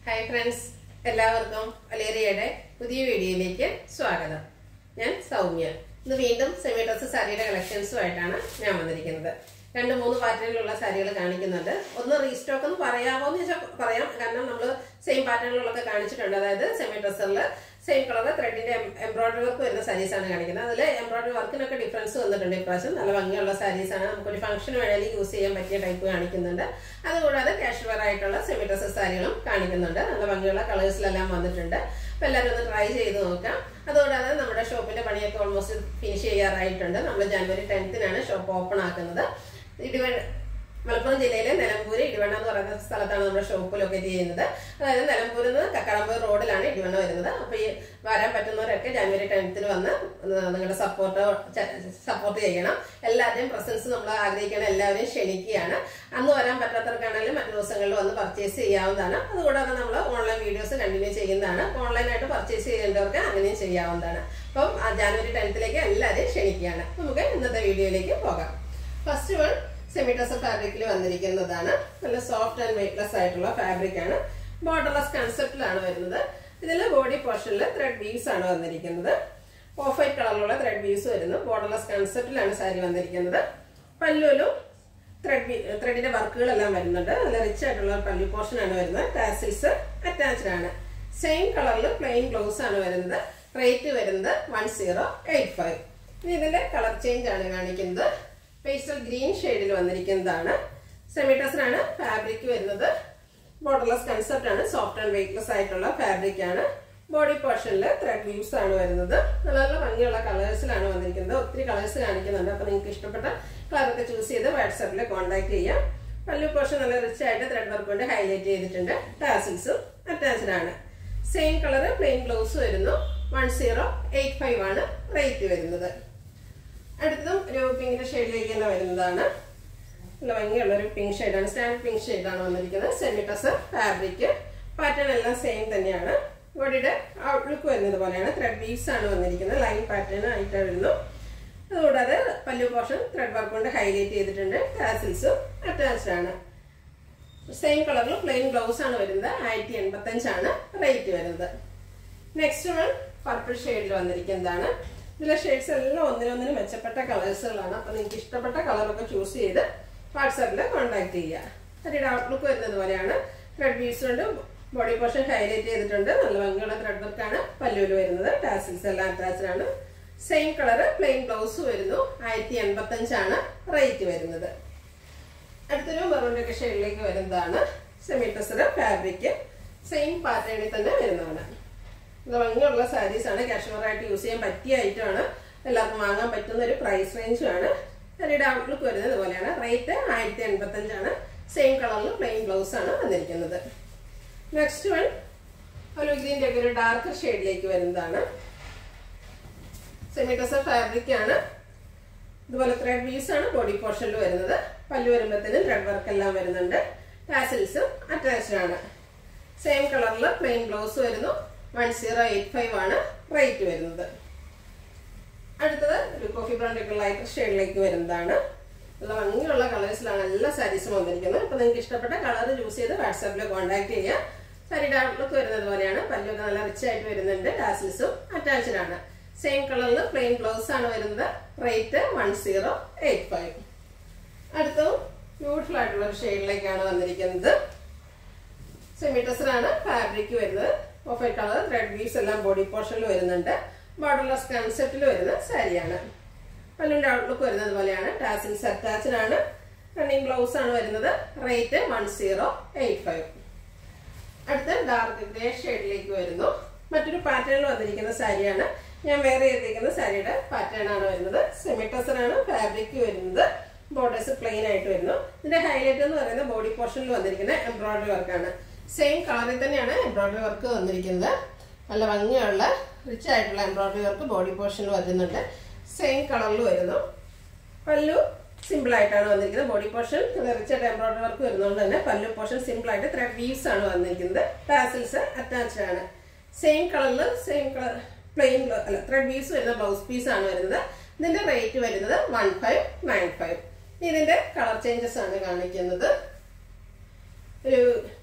hi friends എല്ലാവർക്കും അലേറിയയുടെ പുതിയ വീഡിയോയിലേക്ക് സ്വാഗതം ഞാൻ സൗമ്യ ഇന്ന് വീണ്ടും സെമി ഡ്രസ് സാരിയുടെ കളക്ഷൻസുമായിട്ടാണ് ഞാൻ വന്നിരിക്കുന്നത് രണ്ട് മൂന്ന് പാറ്റേണിലുള്ള സാരികൾ കാണിക്കുന്നുണ്ട് ഒന്ന് റീസ്റ്റോക്ക് എന്ന് പറയാമോ എന്ന് ചോദിച്ചാൽ പറയാം കാരണം നമ്മൾ സെയിം പാറ്റേണിലുള്ളതൊക്കെ കാണിച്ചിട്ടുണ്ട് അതായത് സെമി ഡ്രസ്സറിൽ സെയിം കളർ ത്രെഡിന്റെ എംബ്രോയിഡറി വർക്ക് വരുന്ന സാരീസാണ് കാണിക്കുന്നത് അതിൽ എംബ്രോയിഡറി വർക്കിനൊക്കെ ഡിഫറൻസ് വന്നിട്ടുണ്ട് ഇപ്രാവശ്യം നല്ല ഭംഗിയുള്ള സാരീസാണ് നമുക്കൊരു ഫംഗ്ഷൻ വേണമെങ്കിൽ യൂസ് ചെയ്യാൻ പറ്റിയ ടൈപ്പ് കാണിക്കുന്നുണ്ട് അതുകൂടാതെ ക്യാഷ് വെയർ ആയിട്ടുള്ള സെമി ഡ്രസ്സസ് സാരികളും കാണിക്കുന്നുണ്ട് നല്ല ഭംഗിയുള്ള കളേഴ്സിലെല്ലാം വന്നിട്ടുണ്ട് അപ്പോൾ എല്ലാവരും ഒന്ന് ട്രൈ ചെയ്ത് നോക്കാം അതുകൂടാതെ നമ്മുടെ ഷോപ്പിന്റെ പണിയൊക്കെ ഓൾമോസ്റ്റ് ഫിനിഷ് ചെയ്യാറായിട്ടുണ്ട് നമ്മൾ ജനുവരി ടെൻത്തിനാണ് ഷോപ്പ് ഓപ്പൺ ആക്കുന്നത് ഇടിവ മലപ്പുറം ജില്ലയിലെ നിലമ്പൂര് ഇടിവണ്ണ എന്ന് പറയുന്ന സ്ഥലത്താണ് നമ്മുടെ ഷോപ്പ് ലൊക്കേറ്റ് ചെയ്യുന്നത് അതായത് നിലമ്പൂരിൽ നിന്ന് കക്കാടമ്പൂർ റോഡിലാണ് ഇടിവണ്ണ വരുന്നത് അപ്പോൾ ഈ വരാൻ പറ്റുന്നവരൊക്കെ ജനുവരി ടെൻത്തിന് വന്ന് നിങ്ങളുടെ സപ്പോർട്ട് സപ്പോർട്ട് ചെയ്യണം എല്ലാവരുടെയും പ്രസൻസ് നമ്മൾ ആഗ്രഹിക്കണം എല്ലാവരെയും ക്ഷണിക്കുകയാണ് അന്ന് വരാൻ പറ്റാത്തവർക്കാണെങ്കിലും മറ്റു ദിവസങ്ങളിൽ വന്ന് പർച്ചേസ് ചെയ്യാവുന്നതാണ് അതുകൂടാതെ നമ്മൾ ഓൺലൈൻ വീഡിയോസ് കണ്ടിന്യൂ ചെയ്യുന്നതാണ് ഓൺലൈനായിട്ട് പർച്ചേസ് ചെയ്യേണ്ടവർക്ക് അങ്ങനെയും ചെയ്യാവുന്നതാണ് അപ്പം ആ ജനുവരി ടെൻത്തിലേക്ക് എല്ലാവരെയും ക്ഷണിക്കുകയാണ് നമുക്ക് ഇന്നത്തെ വീഡിയോയിലേക്ക് പോകാം ഫസ്റ്റ് വൺ സെമി ടസർ ഫാബ്രിക്കിൽ വന്നിരിക്കുന്നതാണ് നല്ല സോഫ്റ്റ് ആൻഡ് വെയ്റ്റ്ലെസ് ആയിട്ടുള്ള ഫാബ്രിക് ആണ് ബോർഡർലെസ് കൺസെപ്റ്റിലാണ് വരുന്നത് ഇതിൽ ബോഡി പോർഷനിൽ ത്രെഡ് വീവ്സ് ആണ് വന്നിരിക്കുന്നത് ഓഫ് വൈറ്റ് കളറിലുള്ള ത്രെഡ് വീവ്സ് വരുന്നു ബോർഡർലെസ് കൺസെപ്റ്റിലാണ് സാരി വന്നിരിക്കുന്നത് പല്ലുവിലും ത്രെഡ് ത്രെഡിന്റെ വർക്കുകളെല്ലാം വരുന്നുണ്ട് നല്ല റിച്ച് ആയിട്ടുള്ള പല്ലു പോർഷൻ ആണ് വരുന്നത് ടാസിൽസ് അറ്റാച്ച്ഡ് ആണ് സെയിം കളറിൽ പ്ലെയിൻ ഗ്ലൗസ് ആണ് വരുന്നത് റേറ്റ് വരുന്നത് വൺ സീറോ എയ്റ്റ് ഫൈവ് ഇനി ഇതിന്റെ കളർ ചേഞ്ച് ആണ് കാണിക്കുന്നത് പേസ്റ്റൽ ഗ്രീൻ ഷെയ്ഡിൽ വന്നിരിക്കുന്നതാണ് സെമിറ്റസിനാണ് ഫാബ്രിക് വരുന്നത് ബോർഡർലെസ് കൺസെപ്റ്റ് ആണ് സോഫ്റ്റ് ആൻഡ് വെയ്റ്റ്ലെസ് ആയിട്ടുള്ള ഫാബ്രിക് ആണ് ബോഡി പോർഷനിൽ ത്രെഡ് വ്യൂസ് ആണ് വരുന്നത് നല്ല നല്ല ഭംഗിയുള്ള കളേഴ്സിലാണ് വന്നിരിക്കുന്നത് ഒത്തിരി കളേഴ്സ് കാണിക്കുന്നുണ്ട് അപ്പൊ നിങ്ങൾക്ക് ഇഷ്ടപ്പെട്ട കളറൊക്കെ ചൂസ് ചെയ്ത് വാട്സാപ്പിൽ കോൺടാക്ട് ചെയ്യാം പല്ലു പോർഷൻ നല്ല റിച്ച് ആയിട്ട് ത്രെഡ് വർക്ക് കൊണ്ട് ഹൈലൈറ്റ് ചെയ്തിട്ടുണ്ട് ടാസിൽസും അറ്റാച്ച്ഡ് ആണ് സെയിം കളർ പ്ലെയിൻ ബ്ലൗസ് വരുന്നു വൺ സീറോ എയ്റ്റ് ഫൈവ് ആണ് റേറ്റ് വരുന്നത് അടുത്തതും ഒരു പിങ്കിന്റെ ഷെയ്ഡിലേക്ക് തന്നെ വരുന്നതാണ് നല്ല ഭംഗിയുള്ള ഒരു പിങ്ക് ഷെയ്ഡാണ് സ്റ്റാൻഡ് പിങ്ക് ഷെയ്ഡാണ് വന്നിരിക്കുന്നത് സെമിട്ടസ് ഫാബ്രിക് പാറ്റേൺ എല്ലാം സെയിം തന്നെയാണ് ബോഡിയുടെ ഔട്ട്ലുക്ക് വരുന്നത് പോലെയാണ് ത്രെഡ് വീവ്സ് ആണ് വന്നിരിക്കുന്നത് ലൈൻ പാറ്റേൺ ആയിട്ട് വരുന്നു അതുകൂടാതെ പല്ലു പോർഷൻ ത്രെഡ് വർക്ക് കൊണ്ട് ഹൈലൈറ്റ് ചെയ്തിട്ടുണ്ട് ടാസിൽസും അറ്റാച്ച്ഡ് ആണ് സെയിം കളറിൽ പ്ലെയിൻ ബ്ലൗസ് ആണ് വരുന്നത് ആയിരത്തി എൺപത്തി അഞ്ചാണ് റേറ്റ് വരുന്നത് നെക്സ്റ്റ് വൺ പർപ്പിൾ ഷെയ്ഡിൽ വന്നിരിക്കുന്നതാണ് ഇതിലെ ഷെയ്ഡ്സ് എല്ലാം ഒന്നിനൊന്നിന് മെച്ചപ്പെട്ട കളേഴ്സുകളാണ് അപ്പൊ നിങ്ങൾക്ക് ഇഷ്ടപ്പെട്ട കളറൊക്കെ ചൂസ് ചെയ്ത് വാട്സാപ്പിൽ കോൺടാക്ട് ചെയ്യുക അതിന്റെ ഔട്ട്ലുക്ക് വരുന്നത് പോലെയാണ് ത്രെഡ് പീസ് കൊണ്ട് ബോഡി പോർഷൻ ഹൈലൈറ്റ് ചെയ്തിട്ടുണ്ട് നല്ല ഭംഗിയുള്ള ത്രെഡ് വർക്കാണ് പല്ലുവിൽ വരുന്നത് ടാസിൽസ് എല്ലാം അറ്റാച്ച്ഡ് ആണ് സെയിം കളർ പ്ലെയിൻ ബ്ലൗസ് വരുന്നു ആയിരത്തി എൺപത്തി അഞ്ചാണ് റേറ്റ് വരുന്നത് അടുത്തൊരു മെറൂണിന്റെ ഷെയ്ഡിലേക്ക് വരുന്നതാണ് സെമി ടെസർ ഫാബ്രിക് സെയിം പാറ്റേണിൽ തന്നെ വരുന്നതാണ് ഇത് ഭംഗിയുള്ള സാരീസ് ആണ് കാശ്മീർ ആയിട്ട് യൂസ് ചെയ്യാൻ പറ്റിയ ഐറ്റം ആണ് എല്ലാവർക്കും വാങ്ങാൻ പറ്റുന്ന ഒരു പ്രൈസ് റേഞ്ചും ആണ് സാരിയുടെ ഔട്ട്ലുക്ക് വരുന്നത് ഇതുപോലെയാണ് റേറ്റ് ആയിരത്തി എൺപത്തി അഞ്ചാണ് സെയിം കളറിൽ പ്ലെയിൻ ബ്ലൗസ് ആണ് വന്നിരിക്കുന്നത് നെക്സ്റ്റ് വൺ ഒരു ഗ്രീൻ്റെ ഒക്കെ ഒരു ഡാർക്ക് ഷെയ്ഡിലേക്ക് വരുന്നതാണ് സെമിറ്റസർ ഫാബ്രിക് ആണ് ഇതുപോലെ ത്രെഡ് വീസ് ആണ് ബോഡി പോർഷനിൽ വരുന്നത് പല്ലു വരുമ്പോഴത്തേനും ത്രെഡ് വർക്ക് എല്ലാം വരുന്നുണ്ട് ടാസിൽസും അറ്റാച്ച്ഡ് ആണ് സെയിം കളറിൽ പ്ലെയിൻ ബ്ലൗസ് വരുന്നു വൺ സീറോ എയ്റ്റ് ഫൈവ് ആണ് റേറ്റ് വരുന്നത് അടുത്തത് ഒരു കോഫി ബ്രൗൺ ഒക്കെ ലൈറ്റ് ഷെയ്ഡിലേക്ക് വരുന്നതാണ് നല്ല ഭംഗിയുള്ള കളേഴ്സിലാണ് എല്ലാ സാരീസും വന്നിരിക്കുന്നത് അപ്പൊ നിങ്ങൾക്ക് ഇഷ്ടപ്പെട്ട കളർ ചൂസ് ചെയ്ത് വാട്സാപ്പിൽ കോൺടാക്ട് ചെയ്യുക സാരിയുടെ ഔട്ട്ലുക്ക് വരുന്നത് പോലെയാണ് പല്ലൊക്കെ നല്ല റിച്ച് ആയിട്ട് വരുന്നുണ്ട് ടാസിൽസും അറ്റാച്ച്ഡ് ആണ് സെയിം കളറിൽ പ്ലെയിൻ ബ്ലൗസ് ആണ് വരുന്നത് rate one zero eight five അടുത്തതും ബ്യൂട്ടിഫുൾ ആയിട്ടുള്ള ഒരു ഷെയ്ഡിലേക്കാണ് വന്നിരിക്കുന്നത് സെമിറ്റസറാണ് ഫാബ്രിക് വരുന്നത് ഓഫ് കളർ ത്രെഡ് വീവ്സ് എല്ലാം ബോഡി പോർഷനിൽ വരുന്നുണ്ട് ബോർഡർലെസ് കൺസെപ്റ്റിൽ വരുന്ന സാരിയാണ് പല്ലിന്റെ ഔട്ട്ലുക്ക് വരുന്നത് പോലെയാണ് ടാസിൽസ് അറ്റാച്ച്ഡ് ആണ് റണ്ണിങ് ബ്ലൗസ് ആണ് വരുന്നത് rate one zero eight five അടുത്ത ഡാർക്ക് ഗ്രേ ഷെയ്ഡിലേക്ക് വരുന്നു മറ്റൊരു പാറ്റേണിൽ വന്നിരിക്കുന്ന സാരിയാണ് ഞാൻ വേറെ ചെയ്തിരിക്കുന്ന സാരിയുടെ പാറ്റേൺ ആണ് വരുന്നത് സെമിറ്റസറാണ് ഫാബ്രിക് വരുന്നത് ബോർഡേഴ്സ് പ്ലെയിൻ ആയിട്ട് വരുന്നു ഇതിന്റെ ഹൈലൈറ്റ് എന്ന് പറയുന്നത് ബോഡി പോർഷനിൽ വന്നിരിക്കുന്ന എംബ്രോയിഡറി വർക്കാണ് സെയിം കളറിൽ തന്നെയാണ് എംബ്രോയിഡറി വർക്ക് വന്നിരിക്കുന്നത് നല്ല ഭംഗിയുള്ള റിച്ച് ആയിട്ടുള്ള എംബ്രോയിഡറി വർക്ക് ബോഡി പോർഷനിൽ വരുന്നുണ്ട് സെയിം കളറിൽ വരുന്നു പല്ലു സിമ്പിൾ ആയിട്ടാണ് വന്നിരിക്കുന്നത് ബോഡി പോർഷൻ റിച്ച് ആയിട്ട് എംബ്രോയിഡറി വർക്ക് വരുന്നതുകൊണ്ട് തന്നെ പല്ലു പോർഷൻ സിമ്പിൾ ആയിട്ട് ത്രെഡ് വീവ്സ് ആണ് വന്നിരിക്കുന്നത് ടാസിൽസ് അറ്റാച്ച്ഡ് ആണ് സെയിം കളറിൽ സെയിം കളർ പ്ലെയിൻ അല്ല ത്രെഡ് വീവ്സ് വരുന്ന ബ്ലൗസ് പീസ് ആണ് വരുന്നത് ഇതിന്റെ റേറ്റ് വരുന്നത് വൺ ഫൈവ് നയൻ ഫൈവ് ഇതിന്റെ കളർ ചേഞ്ചസ് ആണ് കാണിക്കുന്നത് ഒരു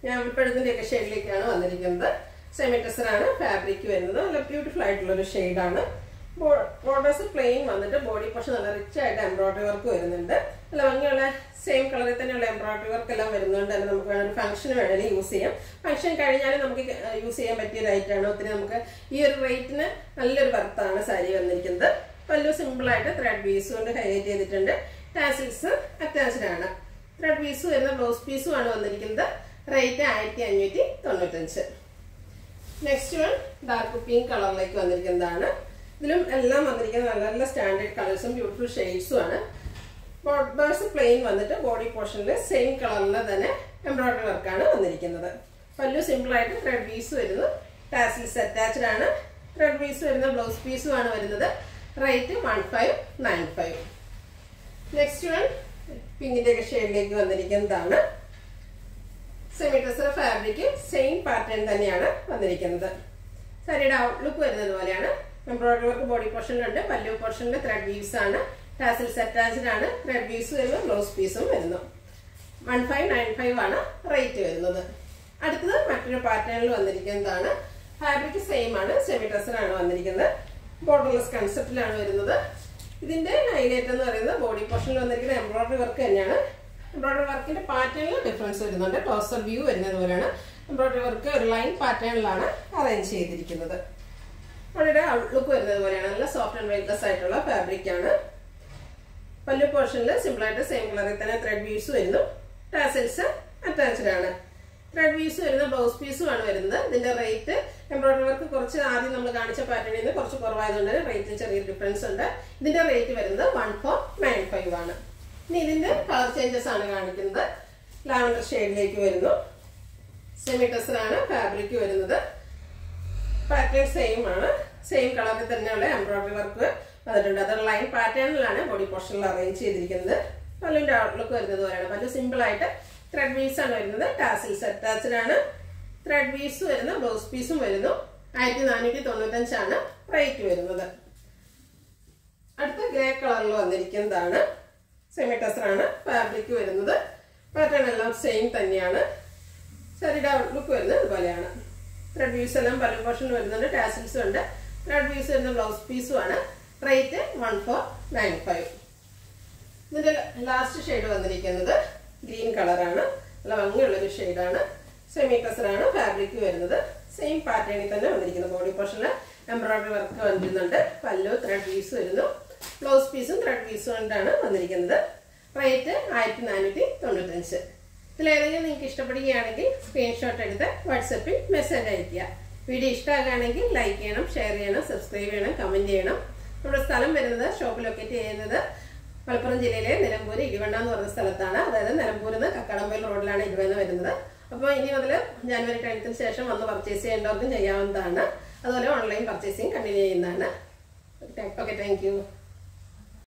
ഞാൻ ഇപ്പോഴത്തിൻ്റെ ഒക്കെ ഷെയ്ഡിലേക്കാണ് വന്നിരിക്കുന്നത് സെമി ടെസറാണ് ഫാബ്രിക് വരുന്നത് നല്ല ബ്യൂട്ടിഫുൾ ആയിട്ടുള്ള ഒരു ഷെയ്ഡാണ് ബോർഡേഴ്സ് പ്ലെയിൻ വന്നിട്ട് ബോഡി പോർഷൻ നല്ല റിച്ച് ആയിട്ട് എംബ്രോയിഡറി വർക്ക് വരുന്നുണ്ട് നല്ല ഭംഗിയുള്ള സെയിം കളറിൽ തന്നെയുള്ള എംബ്രോയിഡറി വർക്ക് എല്ലാം വരുന്നുണ്ട് തന്നെ നമുക്ക് വേണം ഫംഗ്ഷന് വേണമെങ്കിൽ യൂസ് ചെയ്യാം ഫംഗ്ഷൻ കഴിഞ്ഞാലും നമുക്ക് യൂസ് ചെയ്യാൻ പറ്റിയ ഒരു ഐറ്റമാണ് ഒത്തിരി നമുക്ക് ഈ ഒരു റേറ്റിന് നല്ലൊരു വർത്താണ് സാരി വന്നിരിക്കുന്നത് പല്ലു സിമ്പിൾ ആയിട്ട് ത്രെഡ് പീസ് കൊണ്ട് ഹൈലൈറ്റ് ചെയ്തിട്ടുണ്ട് ടാസിൽസ് അറ്റാച്ച്ഡ് ആണ് ത്രെഡ് പീസ് വരുന്ന ബ്ലൗസ് പീസും ആണ് വന്നിരിക്കുന്നത് റേറ്റ് ആയിരത്തി അഞ്ഞൂറ്റി തൊണ്ണൂറ്റഞ്ച് നെക്സ്റ്റ് വൺ ഡാർക്ക് പിങ്ക് കളറിലേക്ക് വന്നിരിക്കുന്നതാണ് ഇതിലും എല്ലാം വന്നിരിക്കുന്നത് നല്ല നല്ല സ്റ്റാൻഡേർഡ് കളേഴ്സും ബ്യൂട്ടിഫുൾ ഷെയ്ഡ്സും ആണ് ബോർഡേഴ്സ് പ്ലെയിൻ വന്നിട്ട് ബോഡി പോർഷനിൽ സെയിം കളറിൽ തന്നെ എംബ്രോയിഡറി വർക്കാണ് വന്നിരിക്കുന്നത് പല്ലു സിമ്പിൾ ആയിട്ട് ത്രെഡ് പീസ് വരുന്നു ടാസിൽസ് അറ്റാച്ച്ഡ് ആണ് ത്രെഡ് പീസ് വരുന്ന ബ്ലൗസ് പീസും ആണ് വരുന്നത് rate one five nine five next one പിങ്കിന്റെ ഒക്കെ ഷെയ്ഡിലേക്ക് വന്നിരിക്കുന്നതാണ് semi tussar fabric same pattern തന്നെയാണ് വന്നിരിക്കുന്നത് സാരിയുടെ ഔട്ട്ലുക്ക് വരുന്നത് പോലെയാണ് എംബ്രോയിഡറി വർക്ക് ബോഡി പോർഷനിലുണ്ട് പല്ലു പോർഷനിൽ ത്രെഡ് വീവ്സ് ആണ് ടാസിൽസ് അറ്റാച്ച്ഡ് ആണ് ത്രെഡ് വീവ്സ് വരുന്നു ബ്ലൗസ് പീസും വരുന്നു വൺ ഫൈവ് നയൻ ഫൈവ് ആണ് റേറ്റ് വരുന്നത് അടുത്തത് മറ്റൊരു പാറ്റേണിൽ വന്നിരിക്കുന്നതാണ് ഫാബ്രിക് സെയിം ആണ് സെമി ടെസറാണ് വന്നിരിക്കുന്നത് ബോർഡർലെസ് കൺസെപ്റ്റിലാണ് വരുന്നത് ഇതിന്റെ ഹൈലൈറ്റ് എന്ന് പറയുന്നത് ബോഡി പോർഷനിൽ വന്നിരിക്കുന്ന എംബ്രോയിഡറി വർക്ക് തന്നെയാണ് എംബ്രോയിഡറി വർക്കിന്റെ പാറ്റേണിൽ ഡിഫറൻസ് വരുന്നുണ്ട് ടോസർ വ്യൂ വരുന്നത് പോലെയാണ് എംബ്രോയിഡറി വർക്ക് ഒരു ലൈൻ പാറ്റേണിലാണ് അറേഞ്ച് ചെയ്തിരിക്കുന്നത് അവിടെ ഔട്ട്ലുക്ക് വരുന്നത് പോലെയാണ് നല്ല സോഫ്റ്റ് ആൻഡ് വെയിറ്റ്ലെസ് ആയിട്ടുള്ള ഫാബ്രിക് ആണ് പല്ലു പോർഷനിൽ സിമ്പിൾ ആയിട്ട് സെയിം കളറിൽ തന്നെ ത്രെഡ് വീവ്സ് വരുന്നു ടാസൽസ് അറ്റാച്ച്ഡ് ആണ് ത്രെഡ് വീവ്സ് വരുന്ന ബ്ലൗസ് പീസും ആണ് വരുന്നത് ഇതിന്റെ റേറ്റ് എംബ്രോയിഡറി വർക്ക് കുറച്ച് ആദ്യം നമ്മൾ കാണിച്ച പാറ്റേണിൽ നിന്ന് കുറച്ച് കുറവായതുകൊണ്ട് റേറ്റിൽ ചെറിയൊരു ഡിഫറൻസ് ഉണ്ട് ഇതിന്റെ റേറ്റ് വരുന്നത് വൺ ഫോർ നയൻ ഫൈവ് ആണ് ഇനി ഇതിന്റെ കളർ ചേഞ്ചസ് ആണ് കാണിക്കുന്നത് ലാവൻഡർ ഷെയ്ഡിലേക്ക് വരുന്നു സെമി ടെസറാണ് ഫാബ്രിക് വരുന്നത് പാറ്റേൺ സെയിം ആണ് സെയിം കളറിൽ തന്നെയുള്ള എംബ്രോയിഡറി വർക്ക് വന്നിട്ടുണ്ട് അത് ലൈൻ പാറ്റേണിലാണ് ബോഡി പോർഷനിൽ അറേഞ്ച് ചെയ്തിരിക്കുന്നത് പല്ലുവിന്റെ ഔട്ട്ലുക്ക് വരുന്നത് പോലെയാണ് പല്ലു സിമ്പിൾ ആയിട്ട് ത്രെഡ് വീസ് ആണ് വരുന്നത് ടാസിൽസ് അറ്റാച്ച്ഡ് ആണ് ത്രെഡ് വീസ് വരുന്ന ബ്ലൗസ് പീസും വരുന്നു ആയിരത്തി നാനൂറ്റി തൊണ്ണൂറ്റഞ്ചാണ് റേറ്റ് വരുന്നത് അടുത്ത ഗ്രേ കളറിൽ വന്നിരിക്കുന്നതാണ് സെമി ടെസറാണ് ഫാബ്രിക് വരുന്നത് പാറ്റേൺ എല്ലാം സെയിം തന്നെയാണ് സാരിയുടെ ഔട്ട്ലുക്ക് വരുന്നത് ഇതുപോലെയാണ് ത്രെഡ് വ്യൂസ് എല്ലാം പല പോർഷനിൽ വരുന്നുണ്ട് ടാസിൽസും ഉണ്ട് ത്രെഡ് വ്യൂസ് വരുന്ന ബ്ലൗസ് പീസും ആണ് rate one four nine five ഇതിന്റെ ലാസ്റ്റ് ഷെയ്ഡ് വന്നിരിക്കുന്നത് ഗ്രീൻ കളറാണ് നല്ല ഭംഗിയുള്ളൊരു ഷെയ്ഡാണ് സെമി ടെസറാണ് ഫാബ്രിക് വരുന്നത് സെയിം പാറ്റേണിൽ തന്നെ വന്നിരിക്കുന്നത് ബോഡി പോർഷനിൽ എംബ്രോയിഡറി വർക്ക് വന്നിരുന്നുണ്ട് പല്ലു ത്രെഡ് പീസ് വരുന്നു ബ്ലൗസ് പീസും ത്രെഡ് പീസും കൊണ്ടാണ് വന്നിരിക്കുന്നത് റേറ്റ് ആയിരത്തി നാനൂറ്റി തൊണ്ണൂറ്റഞ്ച് ഇതിലേതെങ്കിലും നിങ്ങൾക്ക് ഇഷ്ടപ്പെടുകയാണെങ്കിൽ സ്ക്രീൻഷോട്ട് എടുത്ത് വാട്സപ്പിൽ മെസ്സേജ് അയയ്ക്കുക വീഡിയോ ഇഷ്ടമാകുകയാണെങ്കിൽ ലൈക്ക് ചെയ്യണം ഷെയർ ചെയ്യണം സബ്സ്ക്രൈബ് ചെയ്യണം കമൻറ്റ് ചെയ്യണം നമ്മുടെ സ്ഥലം വരുന്നത് ഷോപ്പ് ലൊക്കേറ്റ് ചെയ്യുന്നത് മലപ്പുറം ജില്ലയിലെ നിലമ്പൂർ ഇടിവണ്ണ എന്ന് പറഞ്ഞ സ്ഥലത്താണ് അതായത് നിലമ്പൂരിൽ നിന്ന് കക്കാടമ്പയിൽ റോഡിലാണ് ഇടിവണ്ണ വരുന്നത് അപ്പോൾ ഇനി മുതൽ ജനുവരി ടെൻത്തിന് ശേഷം വന്ന് പർച്ചേസ് ചെയ്യേണ്ടവർക്കും ചെയ്യാവുന്നതാണ് അതുപോലെ ഓൺലൈൻ പർച്ചേസിങ് കണ്ടിന്യൂ ചെയ്യുന്നതാണ് ഓക്കെ താങ്ക് യു